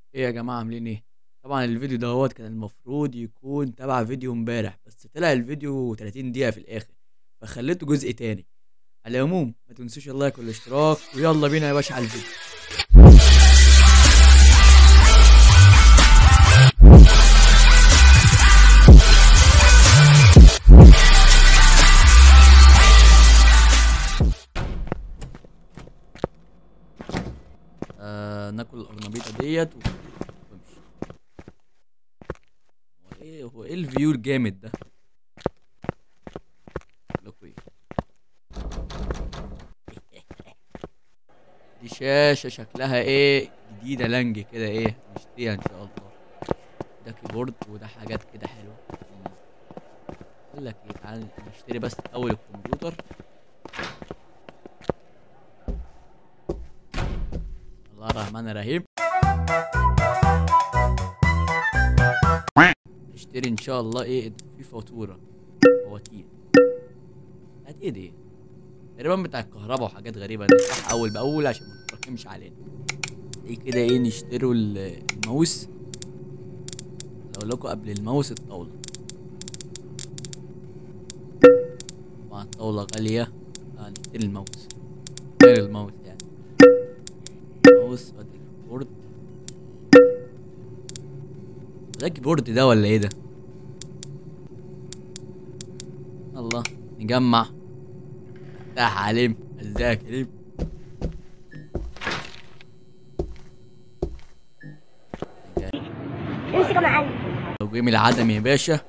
ايه يا جماعة عاملين ايه؟ طبعا الفيديو دوت كان المفروض يكون تبع فيديو امبارح بس طلع الفيديو 30 دقيقة في الآخر فخليته جزء تاني على العموم ما تنسوش اللايك والاشتراك ويلا بينا يا باشا على الفيديو آه ناكل القرنبيطة ديت و- ونمشي هو ايه هو ايه الفيو الجامد ده لكوا ايه دي شاشة شكلها ايه جديدة لانج كده ايه نشتريها ان شاء الله ده كيبورد وده حاجات كده حلوة مم. اقول لك ايه تعال نشتري بس اول الكمبيوتر الله الرحمن الرحيم نشتري ان شاء الله ايه في فاتورة فواتير هات ايه دي تقريبا بتاع الكهرباء وحاجات غريبة نفتحها اول باول عشان ما تتراكمش علينا ايه كده ايه نشتروا ال- الماوس لو لكم قبل الماوس الطاولة طبعا الطاولة غالية هنشتري الماوس غير الماوس يعني ماوس وادي كيبورد ده كيبورد ده ولا ايه ده الله نجمع فتح عليم ازيك يا كريم امسك يا معلم لو جيم العدم يا باشا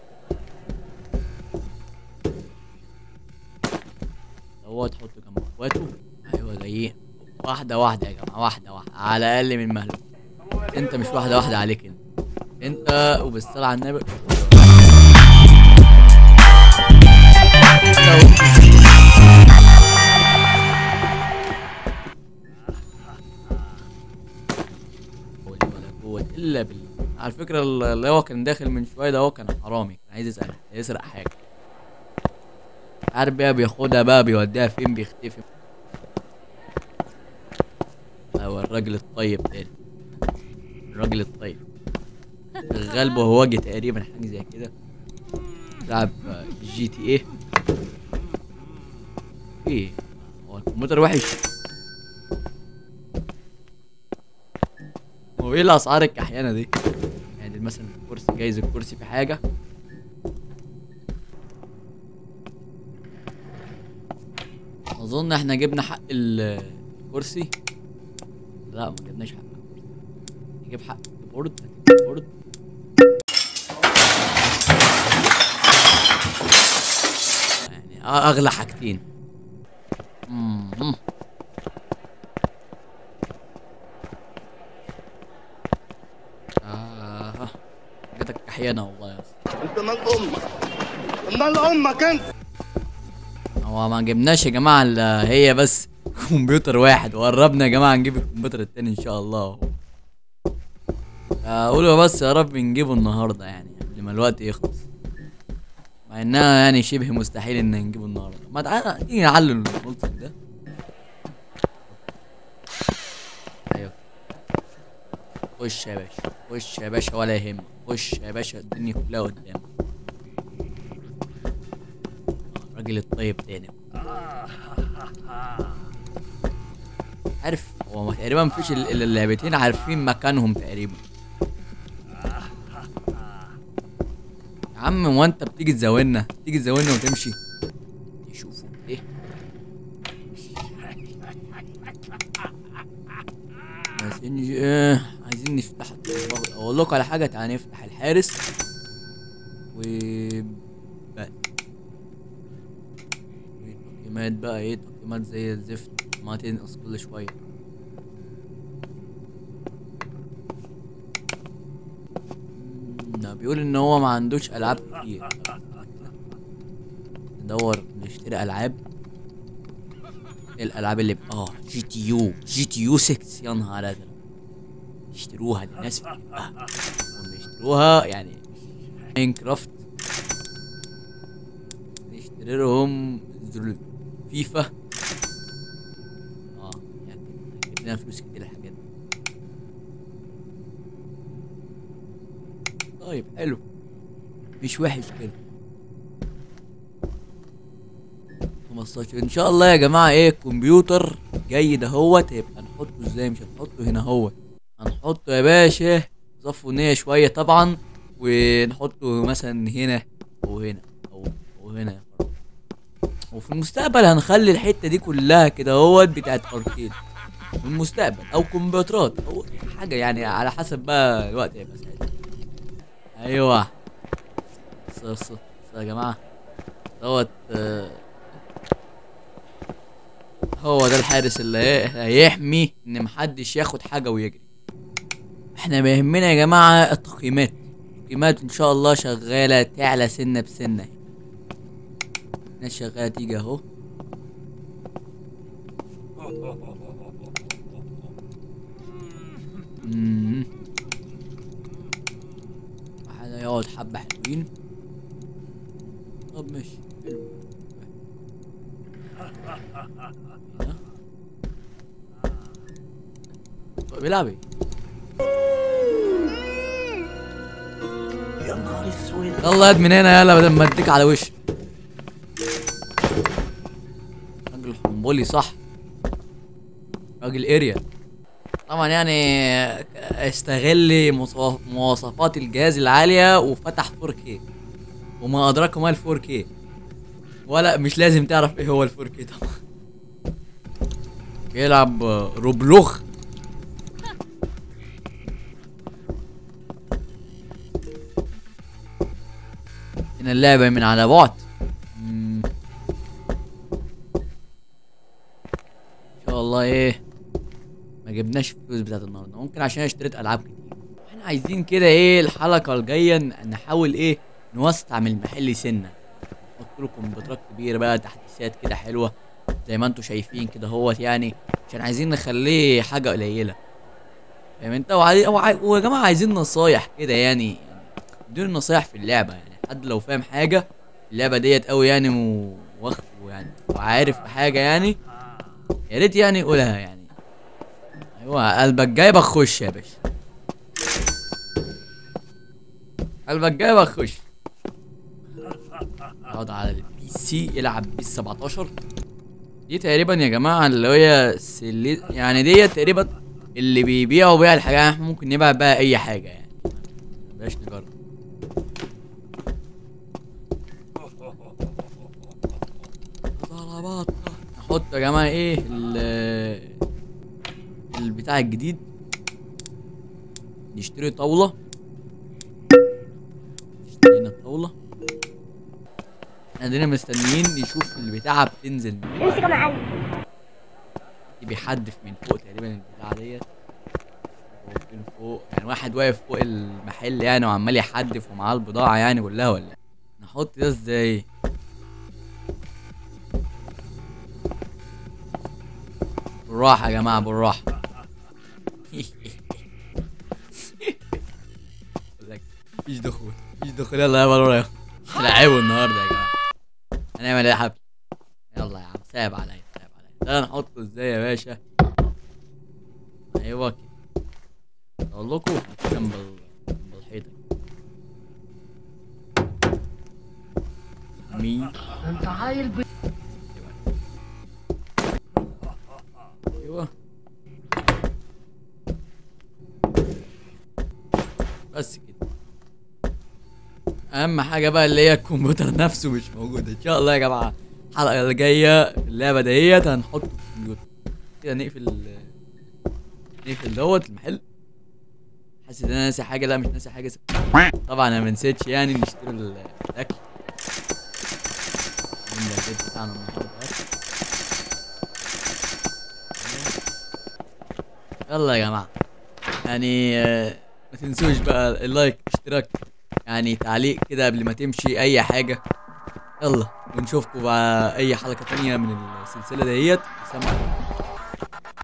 هو تحطه جنب اخواته ايوه جايين واحده واحده يا جماعه واحده واحده على الاقل من مهله انت مش واحده واحده عليك انت انت وبالصلاه على النبي ولا قوة الا بالله على فكرة اللي هو كان داخل من شوية ده هو كان حرامي كان عايز يسرق يسرق حاجة عارف بقى بياخدها بقى بيوديها فين بيختفي هو الراجل الطيب تاني الراجل الطيب شغال بهواجي تقريبا حاجة زي كده لعب جي تي ايه ايه هو الكمبيوتر وحش هو ايه الاسعار الكحيانه دي يعني مثلا الكرسي جايز الكرسي في حاجه اظن احنا جبنا حق ال- الكرسي لا ما جبناش حق الكرسي نجيب حق الكيبورد الكيبورد يعني اغلى حاجتين مم. آه حاجاتك كحيانة والله يا اسطى انت مال امك مال امك انت هو ما جبناش يا جماعة الا هي بس كمبيوتر واحد وقربنا يا جماعة نجيب الكمبيوتر التاني ان شاء الله اقوله بس يا رب نجيبه النهاردة يعني قبل ما الوقت يخلص مع انها يعني شبه مستحيل ان نجيبه النهاردة ما تعالى تيجي نعلل الملصق ده ايوه خش يا باشا خش يا باشا ولا يهمك خش يا باشا الدنيا كلها قدامك الراجل الطيب تاني عارف هو تقريبا مفيش ال- ال- اللعبتين عارفين مكانهم تقريبا يا عم هو انت بتيجي تزاولنا تيجي تزاولنا وتمشي يشوفوا ايه عايزين اه عايزين نفتح اقول لكم على حاجه تعالى نفتح الحارس و بقى تقييمات بقى ايه تقييمات زي الزفت ما تنقص كل شويه مم، بيقول ان هو ما عندوش العاب كتير ندور نشتري العاب إيه الالعاب اللي ب... اه جي تي يو جي تي يو 6 يا نهار ازرق اشتروها دي الناس بتحبها هم يشتروها يعني ماينكرافت نشتري لهم زر- فيفا اه يعني هتجيب لنا فلوس كتير الحاجات دي طيب حلو مش وحش كده 15 ان شاء الله يا جماعه ايه الكمبيوتر جاي دهوت هيبقى نحطه ازاي مش هنحطه هنا هو هنحطه يا باشا صفونية شويه طبعا ونحطه مثلا هنا وهنا او او هنا يا فرق. وفي المستقبل هنخلي الحته دي كلها كده اهوت بتاعت اركيد في المستقبل او كمبيوترات او حاجه يعني على حسب بقى الوقت هيبقى ساعتها ايوه بص بص بص يا جماعه دوت آه، هو ده الحارس اللي هي- هيحمي ان محدش ياخد حاجه ويجري احنا بيهمنا يا جماعه التقييمات التقييمات ان شاء الله شغاله تعلى سنه بسنه الناس شغاله تيجي اهو مم. واحد هيقعد حبة حلوين طب ماشي حلو هنا. طب بيلعب ايه؟ يا نهار اسود يلا يا من هنا يلا بدل ما اديك على وشك راجل حنبلي صح راجل اريا طبعا يعني استغل مصوا- مواصفات الجهاز العالية وفتح 4K وما أدراك ما ال 4K ولا مش لازم تعرف ايه هو ال 4K طبعا بيلعب روبلوخ هنا اللعبة من على بعد مم. ان شاء الله ايه ما جبناش الفلوس بتاعت النهارده ممكن عشان اشتريت العاب كتير احنا عايزين كده ايه الحلقة الجاية ن- نحاول ايه نوسع من المحل سنة نحط له كمبيوترات كبيرة بقى تحديثات كده حلوة زي ما انتوا شايفين كده هوت يعني عشان عايزين نخليه حاجة قليلة فاهم انت وعاي... وعاي... ويا جماعة عايزين نصايح كده يعني يعني ادوني نصايح في اللعبة يعني حد لو فاهم حاجة اللعبة ديت قوي يعني و- واخد يعني وعارف بحاجة يعني يا ريت يعني يقولها يعني ايوه قلبك جايبك خش يا باشا قلبك جايبك خش اقعد على البي سي يلعب بيس 17 دي تقريبا يا جماعه اللي هي سلي... يعني ديت تقريبا اللي بيبيعوا بيها الحاجات احنا ممكن نبيع بقى اي حاجه يعني بلاش نجرب ضربات نحط يا جماعه ايه ال البتاع الجديد نشتري طاوله اشترينا الطاوله احنا عندنا مستنيين نشوف البتاعه بتنزل من امسك يا معلم بيحدف من فوق تقريبا البتاعه ديت واقفين فوق يعني واحد واقف فوق المحل يعني وعمال يحدف ومعاه البضاعه يعني كلها ولا إيه؟ نحط ده ازاي بالراحه يا جماعه بالراحه مفيش دخول مفيش دخول يلا يا ورايا هنلعبه النهارده يا جماعه هنعمل ايه يا حبيبي يلا يا عم سايب عليا سايب عليا ده نحطه ازاي يا باشا ايوه كده اقول لكم جنب ال- جنب الحيطه مين انت عايل ب... ايوه بس كده اهم حاجه بقى اللي هي الكمبيوتر نفسه مش موجود ان شاء الله يا جماعه الحلقه اللي جايه في اللعبه ديت هنحط الكمبيوتر كده نقفل ال- نقفل دوت المحل حاسس ان انا ناسي حاجه لا مش ناسي حاجه طبعا انا ما نسيتش يعني نشتري ال- الاكل من البيت بتاعنا النهارده يلا يا جماعه يعني آه، ما تنسوش بقى اللايك اشتراك يعني تعليق كده قبل ما تمشي اي حاجه يلا ونشوفكم بقى اي حلقه تانية من السلسله ديت سلام عليكم